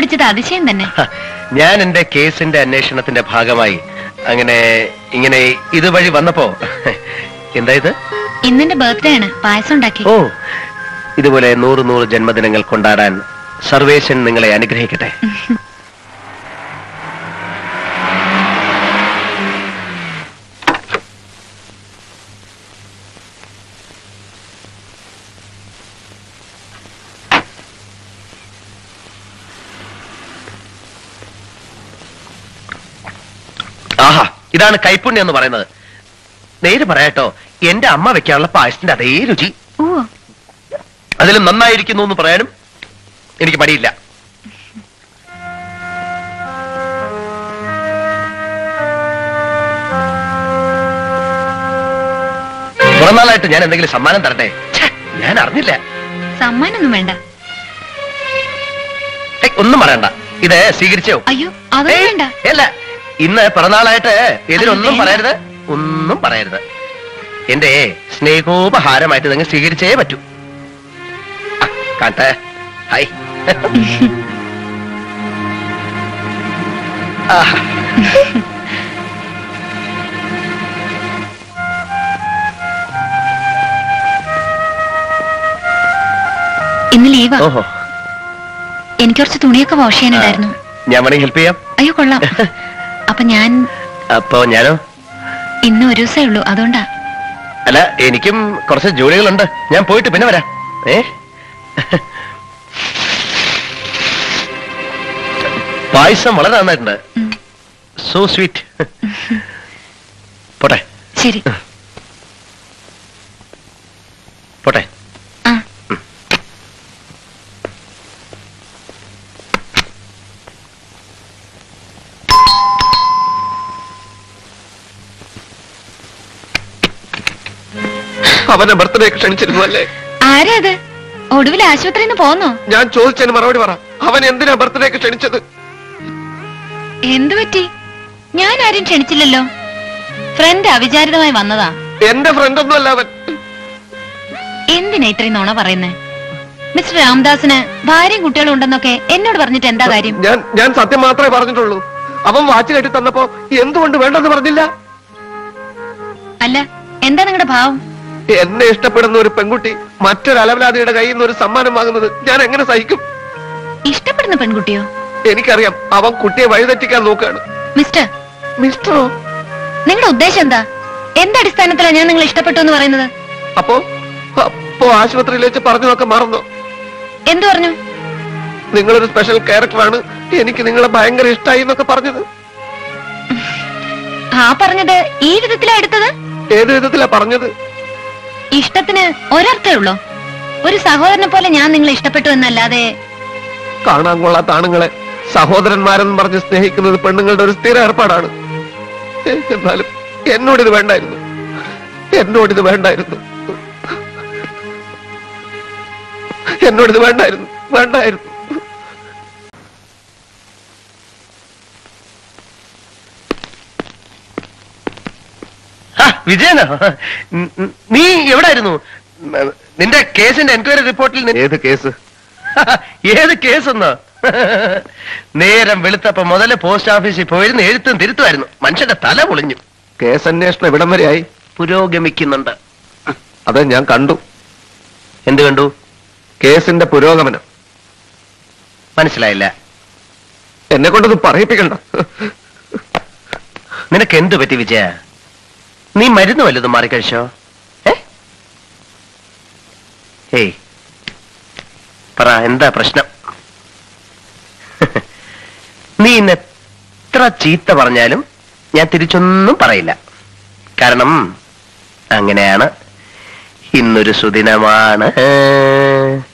കണ്ടുപിടിച്ചത് അതിശയം തന്നെ ഹ, ഞാൻ എന്റെ കേസിന്റെ അന്വേഷണത്തിന്റെ ഭാഗമായി അങ്ങനെ ഇങ്ങനെ ഇതുവഴി വന്നപ്പോ എന്താ ഇത് ഇന്നെന്റെ ബർത്ത്ഡേ ആണ് പായസം ഉണ്ടാക്കി ഓ ഇതുപോലെ നൂറ് നൂറ് ജന്മദിനങ്ങൾ കൊണ്ടാടാൻ സർവേശൻ നിങ്ങളെ അനുഗ്രഹിക്കട്ടെ ആഹാ ഇതാണ് കൈപ്പുണ്യം എന്ന് പറയുന്നത് നേര് പറയാട്ടോ എന്റെ അമ്മ വെക്കാനുള്ള പായസത്തിന്റെ അതേ രുചി ഓ അതിലും നന്നായിരിക്കുന്നു എന്ന് പറയാനും എനിക്ക് മടിയില്ല പിറന്നാളായിട്ട് ഞാൻ എന്തെങ്കിലും സമ്മാനം തരട്ടെ ഛെ, ഞാൻ അറിഞ്ഞില്ല സമ്മാനൊന്നും വേണ്ട ഏയ്, ഒന്നും പറയണ്ട ഇത് സ്വീകരിച്ചോ അയ്യോ അതൊന്നും ഏയ്, വേണ്ട അല്ല ഇന്ന് പിറന്നാളായിട്ട് ഇതിലൊന്നും വേണ്ട. പറയരുത് ഒന്നും പറയരുത് എന്റെ സ്നേഹോപഹാരമായിട്ട് നിങ്ങൾ സ്വീകരിച്ചേ പറ്റൂ ആ, കാണട്ടെ ഹായ് ആഹാ. ഇന്ന് ലീവാ ഓഹോ എനിക്ക് കുറച്ച് തുണിയൊക്കെ വാഷ് ചെയ്യാനുണ്ടായിരുന്നു ഞാൻ വേണമെങ്കിൽ ഹെൽപ്പ് ചെയ്യാം അയ്യോ കൊള്ളാം അപ്പൊ ഞാൻ അപ്പോ ഞാനോ ഇന്ന് ഒരു ദിവസമേ ഉള്ളൂ അതുകൊണ്ടാ അല്ല എനിക്കും കുറച്ച് ജോലികളുണ്ട് ഞാൻ പോയിട്ട് പിന്നെ വരാം ഏ പായസം വളരെ നന്നായിട്ടുണ്ട് ഉം. സോ സ്വീറ്റ് പോട്ടെ ശരി പോട്ടെ ആ അവന്റെ ബർത്ത്ഡേ ക്ഷണിച്ചിരുന്നു അല്ലേ ആരാ അത് ഒടുവിൽ ആശുപത്രിയിൽ നിന്ന് പോന്നോ ഞാൻ ചോദിച്ചതിന് മറുപടി പറ അവൻ എന്തിനാ ബർത്ത്ഡേ ക്ഷണിച്ചത് എന്തു പറ്റി ഞാൻ ആരും ക്ഷണിച്ചില്ലല്ലോ ഫ്രണ്ട് അവിചാരിതമായി വന്നതാ എന്റെ ഫ്രണ്ട് ഒന്നും അല്ല അവൻ എന്തിനാ ഇത്രയും നുണ പറയുന്നേ മിസ്റ്റർ രാംദാസിന് ഭാര്യയും കുട്ടികളും ഉണ്ടെന്നൊക്കെ എന്നോട് പറഞ്ഞിട്ട് എന്താ കാര്യം ഞാൻ ഞാൻ സത്യം മാത്രമേ പറഞ്ഞിട്ടുള്ളൂ അവൻ വാച്ച് കെട്ടി തന്നപ്പോ എന്തുകൊണ്ട് വേണ്ടെന്ന് പറഞ്ഞില്ല അല്ല എന്താ നിങ്ങളുടെ ഭാവം എന്നെ ഇഷ്ടപ്പെടുന്ന ഒരു പെൺകുട്ടി മറ്റൊരു അലവലാതിയുടെ കയ്യിൽ നിന്ന് ഒരു സമ്മാനം വാങ്ങുന്നത് ഞാൻ എങ്ങനെ സഹിക്കും ഇഷ്ടപ്പെടുന്ന പെൺകുട്ടിയോ എനിക്കറിയാം അവൻ കുട്ടിയെ വഴിതെറ്റിക്കാൻ നോക്കാണ് മിസ്റ്റർ മിസ്റ്ററോ നിങ്ങളുടെ ഉദ്ദേശം എന്താ എന്തടിസ്ഥാനത്തിലാണ് ഞാൻ നിങ്ങൾ ഇഷ്ടപ്പെട്ടു എന്ന് പറയുന്നത് അപ്പോ അപ്പോ ആശുപത്രിയിൽ വെച്ച് പറഞ്ഞതൊക്കെ മറന്നോ എന്തു പറഞ്ഞു നിങ്ങളൊരു സ്പെഷ്യൽ ക്യാരക്ടറാണ് എനിക്ക് നിങ്ങളെ ഭയങ്കര ഇഷ്ടമായി എന്നൊക്കെ പറഞ്ഞത് ആ പറഞ്ഞത് ഈ വിധത്തിലാ എടുത്തത് ഏത് വിധത്തിലാ പറഞ്ഞത് ഇഷ്ടത്തിന് ഒരർത്ഥേ ഉള്ളോ ഒരു സഹോദരനെ പോലെ ഞാൻ നിങ്ങളെ ഇഷ്ടപ്പെട്ടു എന്നല്ലാതെ കാണാൻ കൊള്ളാത്ത ആണുങ്ങളെ സഹോദരന്മാരെന്ന് പറഞ്ഞ് സ്നേഹിക്കുന്നത് പെണ്ണുങ്ങളുടെ ഒരു സ്ഥിര ഏർപ്പാടാണ് എന്നാലും എന്നോടിത് വേണ്ടായിരുന്നു എന്നോടിത് വേണ്ടായിരുന്നു എന്നോടിത് വേണ്ടായിരുന്നു വേണ്ടായിരുന്നു ആ, വിജയനോ ഉം, ഉം, നീ എവിടായിരുന്നു ഉം, നിന്റെ കേസിന്റെ എൻക്വയറി റിപ്പോർട്ടിൽ നി- ഏത് കേസ് ഏത് കേസെന്നോ നേരം വെളുത്തപ്പോ മുതല് പോസ്റ്റ് ഓഫീസിൽ പോയിരുന്ന് എഴുത്തും തിരുത്തുമായിരുന്നു മനുഷ്യന്റെ തല പൊളിഞ്ഞു കേസ് അന്വേഷണം ഇവിടം വരെയായി പുരോഗമിക്കുന്നുണ്ട് അത് ഞാൻ കണ്ടു എന്ത് കണ്ടു കേസിന്റെ പുരോഗമനം മനസ്സിലായില്ല എന്നെ കൊണ്ടത് പറയിപ്പിക്കണ്ട നിനക്ക് എന്തു പറ്റി വിജയ നീ മരുന്ന് വല്ലതും മാറിക്കഴിച്ചോ ഏ ഏയ് പറ എന്താ പ്രശ്നം നീ ഇന്ന് എത്ര ചീത്ത പറഞ്ഞാലും ഞാൻ തിരിച്ചൊന്നും പറയില്ല കാരണം അങ്ങനെയാണ് ഇന്നൊരു സുദിനമാണ്